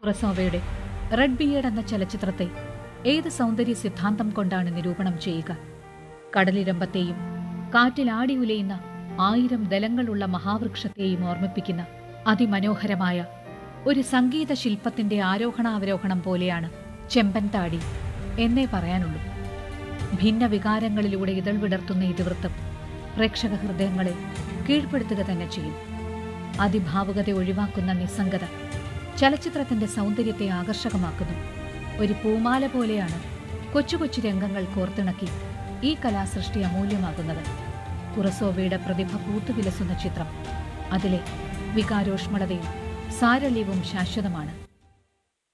റസോവയുടെ red beard എന്ന ചലച്ചിത്രത്തെ ഏത് സൗന്ദര്യ സിദ്ധാന്തം കൊണ്ടാണ് നിരൂപണം ചെയ്യുക കടലിരമ്പത്തെയും കാറ്റിൽ ആടി ഉലയുന്ന ആയിരം ദലങ്ങളുള്ള മഹാവൃക്ഷത്തെയും ഓർമ്മിപ്പിക്കുന്ന അതിമനോഹരമായ ഒരു സംഗീത ശില്പത്തിന്റെ ആരോഹണാവരോഹണം പോലെയാണ് ചെമ്പൻ താടി എന്നേ പറയാനുള്ളൂ ഭിന്ന വികാരങ്ങളിലൂടെ ഇതൾ വിടർത്തുന്ന ഇതിവൃത്തം പ്രേക്ഷക ഹൃദയങ്ങളെ കീഴ്പ്പെടുത്തുക തന്നെ ചെയ്യും അതിഭാവുകത ഒഴിവാക്കുന്ന നിസ്സംഗത ചലച്ചിത്രത്തിന്റെ സൗന്ദര്യത്തെ ആകർഷകമാക്കുന്നു ഒരു പൂമാല പോലെയാണ് കൊച്ചു കൊച്ചു രംഗങ്ങൾ കോർത്തിണക്കി ഈ കലാസൃഷ്ടി അമൂല്യമാകുന്നത് കുറസോവയുടെ പ്രതിഭ പൂത്തുവിലസുന്ന ചിത്രം അതിലെ വികാരോഷ്മളതയും സാരള്യവും ശാശ്വതമാണ്